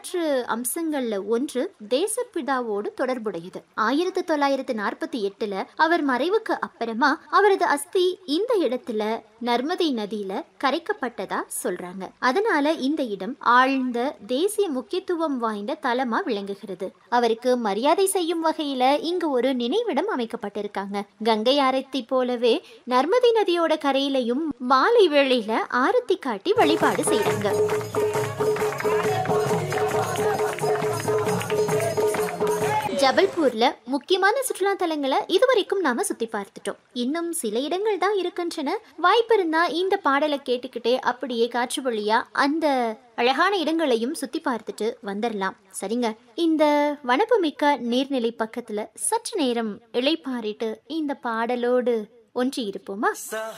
வரலாற்று அம்சங்கள்ல ஒன்று தேசப்பிதாவோடு தொடர்புடையது ஆயிரத்தி தொள்ளாயிரத்தி நாற்பத்தி எட்டுல அவர் மறைவுக்கு அப்புறமா அவரது அஸ்தி இந்த இடத்துல நர்மதை நதியில கரைக்கப்பட்டதா சொல்றாங்க அதனால இந்த இடம் ஆழ்ந்த தேசிய முக்கியத்துவம் வாய்ந்த தலமா விளங்குகிறது அவருக்கு மரியாதை செய்யும் வகையில இங்கு ஒரு நினைவிடம் அமைக்கப்பட்டிருக்காங்க கங்கை ஆரத்தி போலவே நர்மதை நதியோட கரையிலையும் மாலை வேளையில ஆரத்தி காட்டி வழிபாடு செய்றாங்க ஜபல்பூர்ல முக்கியமான சுற்றுலா தலங்களை இதுவரைக்கும் நாம சுத்தி பார்த்துட்டோம் இன்னும் சில இடங்கள் தான் இருக்கின்றன வாய்ப்பு இருந்தா இந்த பாடலை கேட்டுக்கிட்டே அப்படியே காற்று வழியா அந்த அழகான இடங்களையும் சுத்தி பார்த்துட்டு வந்துடலாம் சரிங்க இந்த வனப்புமிக்க நீர்நிலை பக்கத்துல சற்று நேரம் இளைப்பாரிட்டு இந்த பாடலோடு ஒன்றி இருப்போமா